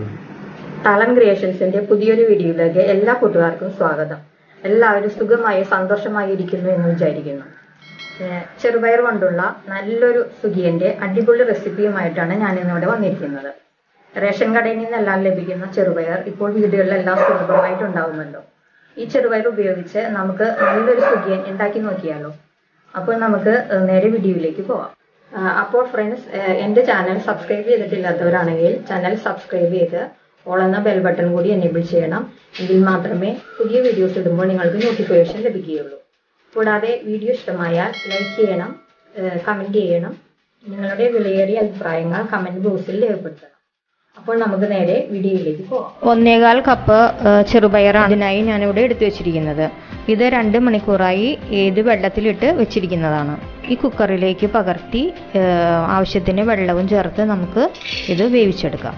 താളൻ ക്രിയേഷൻസിന്റെ പുതിയൊരു വീഡിയോയിലേക്ക് എല്ലാ കൂട്ടുകാർക്കും സ്വാഗതം എല്ലാവരും സുഖമായി സന്തോഷമായി ഇരിക്കുന്നു എന്ന് വിചാരിക്കുന്നു ഏഹ് ചെറുപയർ കൊണ്ടുള്ള നല്ലൊരു സുഖിയന്റെ അടിപൊളി റെസിപ്പിയുമായിട്ടാണ് ഞാൻ ഇന്നിവിടെ വന്നിരിക്കുന്നത് റേഷൻ കടയിൽ നിന്നെല്ലാം ലഭിക്കുന്ന ചെറുപയർ ഇപ്പോൾ വീടുകളിലെല്ലാം സുലഭമായിട്ടുണ്ടാവുമല്ലോ ഈ ചെറുപയർ ഉപയോഗിച്ച് നമുക്ക് നല്ലൊരു സുഖിയൻ ഉണ്ടാക്കി നോക്കിയാലോ അപ്പോൾ നമുക്ക് ഏഹ് നേരെ വീഡിയോയിലേക്ക് പോവാം ആഹ് അപ്പോൾ ഫ്രണ്ട്സ് എൻ്റെ ചാനൽ സബ്സ്ക്രൈബ് ചെയ്തിട്ടില്ലാത്തവരാണെങ്കിൽ ചാനൽ സബ്സ്ക്രൈബ് ചെയ്ത് ഓൾ എന്ന ബെൽ ബട്ടൺ കൂടി എനേബിൾ ചെയ്യണം എങ്കിൽ മാത്രമേ പുതിയ വീഡിയോസ് ഇടുമ്പോൾ നിങ്ങൾക്ക് നോട്ടിഫിക്കേഷൻ ലഭിക്കുകയുള്ളൂ കൂടാതെ വീഡിയോ ഇഷ്ടമായാൽ ലൈക്ക് ചെയ്യണം കമൻറ്റ് ചെയ്യണം നിങ്ങളുടെ വിലയേറിയ അഭിപ്രായങ്ങൾ കമൻറ്റ് ബോക്സിൽ രേഖപ്പെടുത്തണം അപ്പോൾ നമുക്ക് നേരെ വീഡിയോയിലേക്ക് പോകാം ഒന്നേകാൽ കപ്പ് ചെറുപയറാണ് ഇതിനായി ഞാനിവിടെ എടുത്തു വെച്ചിരിക്കുന്നത് ഇത് രണ്ട് മണിക്കൂറായി ഇത് വെള്ളത്തിലിട്ട് വെച്ചിരിക്കുന്നതാണ് ഈ കുക്കറിലേക്ക് പകർത്തി ഏഹ്, ആവശ്യത്തിന് വെള്ളവും ചേർത്ത് നമുക്ക് ഇത് വേവിച്ചെടുക്കാം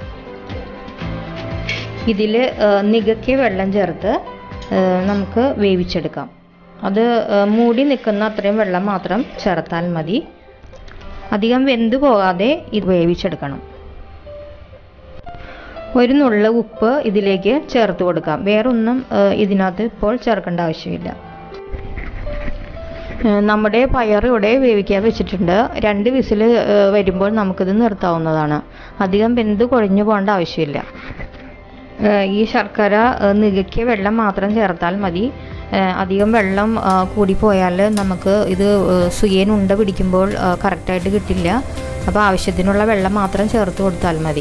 ഇതിൽ നികക്കിയ വെള്ളം ചേർത്ത് ഏഹ്, നമുക്ക് വേവിച്ചെടുക്കാം അത് ഏഹ്, മൂടി നിൽക്കുന്ന അത്രയും വെള്ളം മാത്രം ചേർത്താൽ മതി അധികം വെന്ത് പോകാതെ ഇത് വേവിച്ചെടുക്കണം ഒരു നുള്ള ഉപ്പ് ഇതിലേക്ക് ചേർത്ത് കൊടുക്കാം വേറൊന്നും ഏഹ്, ഇതിനകത്ത് ഇപ്പോൾ ചേർക്കേണ്ട ആവശ്യമില്ല ഏഹ്, നമ്മുടെ പയർ ഇവിടെ വേവിക്കാൻ വെച്ചിട്ടുണ്ട് രണ്ട് വിസിൽ വരുമ്പോൾ നമുക്കിത് നിർത്താവുന്നതാണ് അധികം വെന്ത് കുഴഞ്ഞു പോകേണ്ട ആവശ്യമില്ല ഏഹ്, ഈ ശർക്കര ഏഹ്, നികക്കിയ വെള്ളം മാത്രം ചേർത്താൽ മതി ഏഹ്, അധികം വെള്ളം ഏഹ്, കൂടിപ്പോയാൽ നമുക്ക് ഇത് ഏഹ്, സുയേൻ ഉണ്ട പിടിക്കുമ്പോൾ ഏഹ്, കറക്റ്റായിട്ട് കിട്ടില്ല അപ്പോൾ ആവശ്യത്തിനുള്ള വെള്ളം മാത്രം ചേർത്ത് കൊടുത്താൽ മതി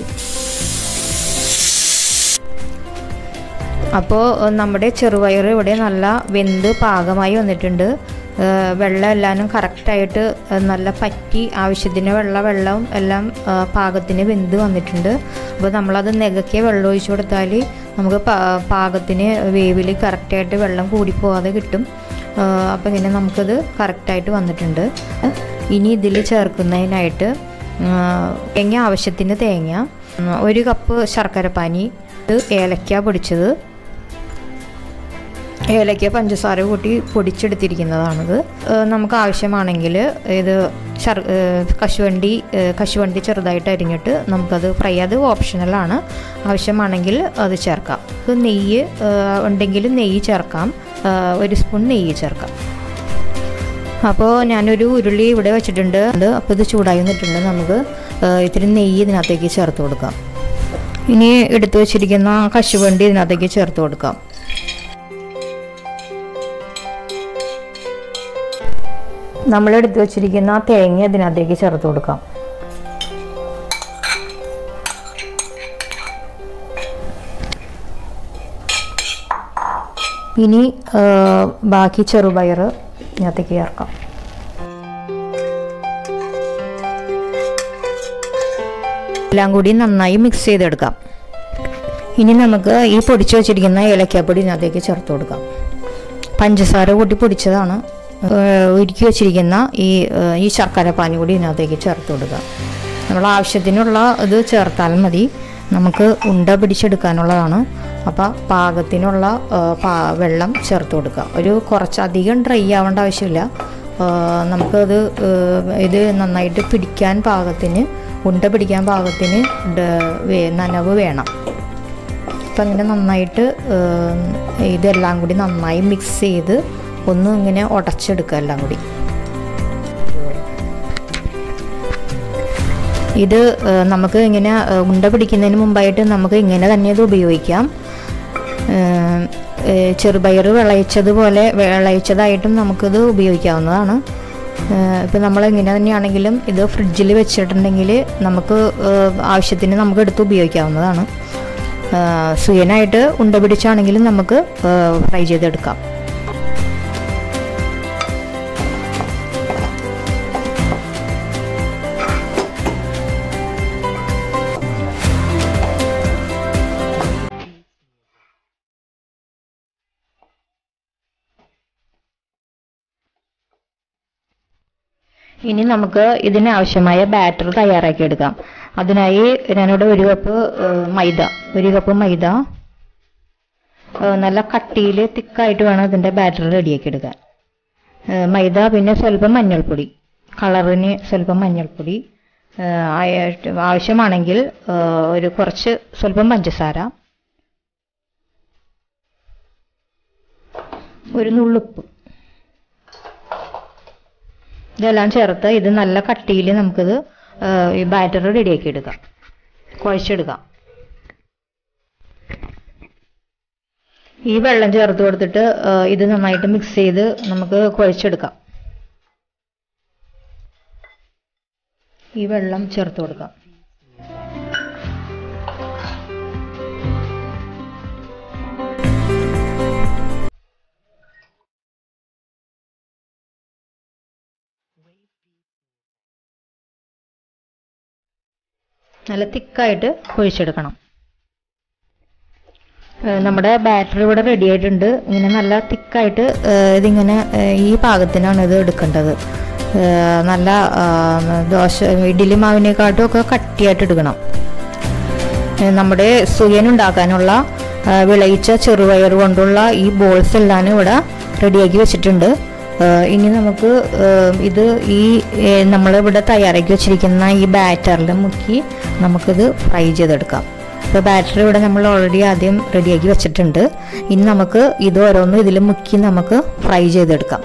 അപ്പോൾ നമ്മുടെ ചെറുപയർ ഇവിടെ നല്ല വെന്ത് പാകമായി വന്നിട്ടുണ്ട് ഏഹ് വെള്ളം എല്ലാനും കറക്റ്റായിട്ട് നല്ല പറ്റി ആവശ്യത്തിന് വെള്ള വെള്ളം എല്ലാം ഏഹ് പാകത്തിന് വെന്ത് വന്നിട്ടുണ്ട് അപ്പോൾ നമ്മളത് നികക്കിയ വെള്ളം ഒഴിച്ചു കൊടുത്താൽ നമുക്ക് പാ- പാകത്തിന് വേവിൽ കറക്റ്റായിട്ട് വെള്ളം കൂടിപ്പോകാതെ കിട്ടും ഏഹ് അപ്പോൾ ഇങ്ങനെ നമുക്കത് കറക്റ്റായിട്ട് വന്നിട്ടുണ്ട് ഇനി ഇതിൽ ചേർക്കുന്നതിനായിട്ട് ഏഹ് തേങ്ങ ആവശ്യത്തിന് തേങ്ങ ഉം, ഒരു കപ്പ് ശർക്കരപ്പാനി ഇത് ഏലക്ക പൊടിച്ചത് ഏലക്ക പഞ്ചസാര കൂട്ടി പൊടിച്ചെടുത്തിരിക്കുന്നതാണിത് ഏഹ് നമുക്ക് ആവശ്യമാണെങ്കിൽ ഇത് ശർ ഏഹ് കശുവണ്ടി ഏഹ് കശുവണ്ടി ചെറുതായിട്ട് അരിഞ്ഞിട്ട് നമുക്കത് ഫ്രൈ അത് ഓപ്ഷണലാണ് ആവശ്യമാണെങ്കിൽ അത് ചേർക്കാം ഇത് നെയ്യ് ഏഹ് ഉണ്ടെങ്കിൽ നെയ്യ് ചേർക്കാം ഏഹ് ഒരു സ്പൂൺ നെയ്യ് ചേർക്കാം അപ്പോൾ ഞാനൊരു ഉരുളി ഇവിടെ വെച്ചിട്ടുണ്ട് അത് അപ്പോൾ ഇത് ചൂടായി വന്നിട്ടുണ്ട് നമുക്ക് ഏഹ് ഇത്തിരി നെയ്യ് ഇതിനകത്തേക്ക് ചേർത്ത് കൊടുക്കാം ഇനി എടുത്തു വെച്ചിരിക്കുന്ന കശുവണ്ടി ഇതിനകത്തേക്ക് ചേർത്ത് കൊടുക്കാം നമ്മൾ എടുത്തു വെച്ചിരിക്കുന്ന തേങ്ങ ഇതിനകത്തേക്ക് ചേർത്ത് കൊടുക്കാം ഇനി ആ, ബാക്കി ചെറുപയർ ഇതിനകത്തേക്ക് ചേർക്കാം എല്ലാം കൂടി നന്നായി മിക്സ് ചെയ്തെടുക്കാം ഇനി നമുക്ക് ഈ പൊടിച്ചു വെച്ചിരിക്കുന്ന ഏലക്കാപ്പൊടി ഇതിനകത്തേക്ക് ചേർത്ത് കൊടുക്കാം പഞ്ചസാര കൂട്ടി പൊടിച്ചതാണ് ഏഹ് ഉരുക്കി വെച്ചിരിക്കുന്ന ഈ ഏഹ് ഈ ശർക്കര പാനി കൂടി ഇതിനകത്തേക്ക് ചേർത്ത് കൊടുക്കുക നമ്മൾ ആവശ്യത്തിനുള്ള ഇത് ചേർത്താൽ മതി നമുക്ക് ഉണ്ട പിടിച്ചെടുക്കാനുള്ളതാണ് അപ്പോൾ പാകത്തിനുള്ള ഏഹ് പാ- വെള്ളം ചേർത്ത് കൊടുക്കുക ഒരു കുറച്ചധികം ഡ്രൈ ആവേണ്ട ആവശ്യമില്ല ഏഹ് നമുക്കത് ഏഹ് ഇത് നന്നായിട്ട് പിടിക്കാൻ പാകത്തിന് ഉണ്ട പിടിക്കാൻ പാകത്തിന് ഡ- വേ- നനവ് വേണം അപ്പം ഇങ്ങനെ നന്നായിട്ട് ഏം, ഇതെല്ലാം കൂടി നന്നായി മിക്സ് ചെയ്ത് ഒന്ന് ഇങ്ങനെ ഉടച്ചെടുക്കുക എല്ലാം കൂടി ഇത് ഏ, നമുക്ക് ഇങ്ങനെ ഏ, ഉണ്ട പിടിക്കുന്നതിന് മുമ്പായിട്ട് നമുക്ക് ഇങ്ങനെ തന്നെ ഇത് ഉപയോഗിക്കാം ഏം, ഏ, ചെറുപയർ വിളയിച്ചതുപോലെ വിളയിച്ചതായിട്ടും നമുക്കിത് ഉപയോഗിക്കാവുന്നതാണ് ഇപ്പം നമ്മൾ ഇങ്ങനെ തന്നെയാണെങ്കിലും ഇത് ഫ്രിഡ്ജിൽ വെച്ചിട്ടുണ്ടെങ്കിൽ നമുക്ക് ഏ, ആവശ്യത്തിന് നമുക്ക് എടുത്ത് ഉപയോഗിക്കാവുന്നതാണ് ആ, സുയനായിട്ട് ഉണ്ട പിടിച്ചാണെങ്കിലും നമുക്ക് ആ, ഫ്രൈ ചെയ്തെടുക്കാം ഇനി നമുക്ക് ഇതിന് ആവശ്യമായ ബാറ്റർ തയ്യാറാക്കി എടുക്കാം അതിനായി ഞാനിവിടെ ഒരു കപ്പ് ആ, മൈദ ഒരു കപ്പ് മൈദ ആ, നല്ല കട്ടിയിൽ തിക്കായിട്ട് വേണം ഇതിൻ്റെ ബാറ്റർ റെഡിയാക്കി എടുക്കാൻ ആ, മൈദ പിന്നെ സ്വല്പം മഞ്ഞൾപ്പൊടി കളറിന് സ്വല്പം മഞ്ഞൾപ്പൊടി ഏഹ് ആയിട്ട് ആവശ്യമാണെങ്കിൽ ഏഹ് ഒരു കുറച്ച് സ്വല്പം പഞ്ചസാര ഒരു നുള്ളുപ്പ് ഇതെല്ലാം ചേർത്ത് ഇത് നല്ല കട്ടിയിൽ നമുക്കിത് ഏഹ് ഈ ബാറ്റർ റെഡിയാക്കി എടുക്കാം കുഴച്ചെടുക്കാം ഈ വെള്ളം ചേർത്ത് കൊടുത്തിട്ട് ഏഹ് ഇത് നന്നായിട്ട് മിക്സ് ചെയ്ത് നമുക്ക് കുഴച്ചെടുക്കാം ഈ വെള്ളം ചേർത്ത് കൊടുക്കാം നല്ല തിക്കായിട്ട് കുഴിച്ചെടുക്കണം ഏഹ് നമ്മുടെ ബാറ്ററി ഇവിടെ റെഡി ആയിട്ടുണ്ട് ഇങ്ങനെ നല്ല തിക്കായിട്ട് ഇതിങ്ങനെ ഏഹ് ഈ പാകത്തിനാണ് ഇത് എടുക്കേണ്ടത് ഏഹ് നല്ല ആഹ് ദോശ ഇഡ്ഡലി മാവിനെക്കാട്ടും ഒക്കെ കട്ടിയായിട്ട് എടുക്കണം ഏഹ് നമ്മുടെ സുയൻ ഉണ്ടാക്കാനുള്ള ആഹ് വിളയിച്ച ചെറുപയർ കൊണ്ടുള്ള ഈ ബോൾസ് എല്ലാം ഇവിടെ റെഡിയാക്കി വെച്ചിട്ടുണ്ട് ഏഹ് ഇനി നമുക്ക് ഏഹ് ഇത് ഈ ഏഹ് നമ്മളിവിടെ തയ്യാറാക്കി വെച്ചിരിക്കുന്ന ഈ ബാറ്ററിൽ മുക്കി നമുക്കിത് ഫ്രൈ ചെയ്തെടുക്കാം ഇപ്പോൾ ബാറ്ററി ഇവിടെ നമ്മൾ ഓൾറെഡി ആദ്യം റെഡിയാക്കി വെച്ചിട്ടുണ്ട് ഇനി നമുക്ക് ഇത് ഓരോന്നും ഇതിൽ മുക്കി നമുക്ക് ഫ്രൈ ചെയ്തെടുക്കാം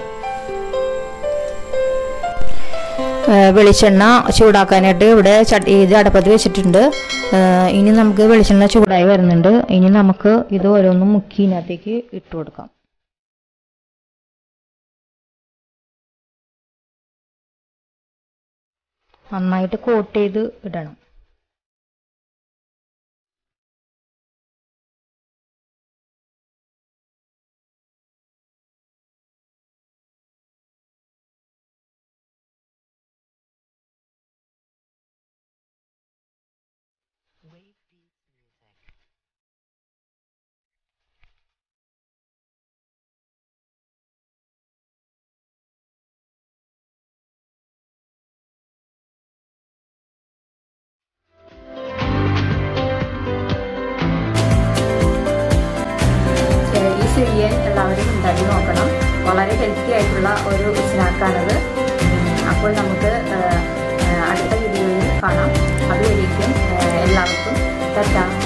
ഏഹ് വെളിച്ചെണ്ണ ചൂടാക്കാനായിട്ട് ഇവിടെ ചട്ടി ഇത് അടപ്പത്ത് വെച്ചിട്ടുണ്ട് ഏഹ് ഇനി നമുക്ക് വെളിച്ചെണ്ണ ചൂടായി വരുന്നുണ്ട് ഇനി നമുക്ക് ഇത് ഓരോന്നും മുക്കി ഇതിനകത്തേക്ക് ഇട്ട് കൊടുക്കാം നന്നായിട്ട് കോട്ട് ചെയ്ത് ഇടണം ഈ സിറിയൻ എല്ലാവരും ഉണ്ടാക്കി നോക്കണം വളരെ ഹെൽത്തി ആയിട്ടുള്ള ഒരു സ്നാക്കാണിത് അപ്പോൾ നമുക്ക് ഏഹ്, ഏഹ്, അടുത്ത വീഡിയോയിൽ കാണാം അതുവരേക്കും ഏഹ്, എല്ലാവർക്കും തെറ്റാം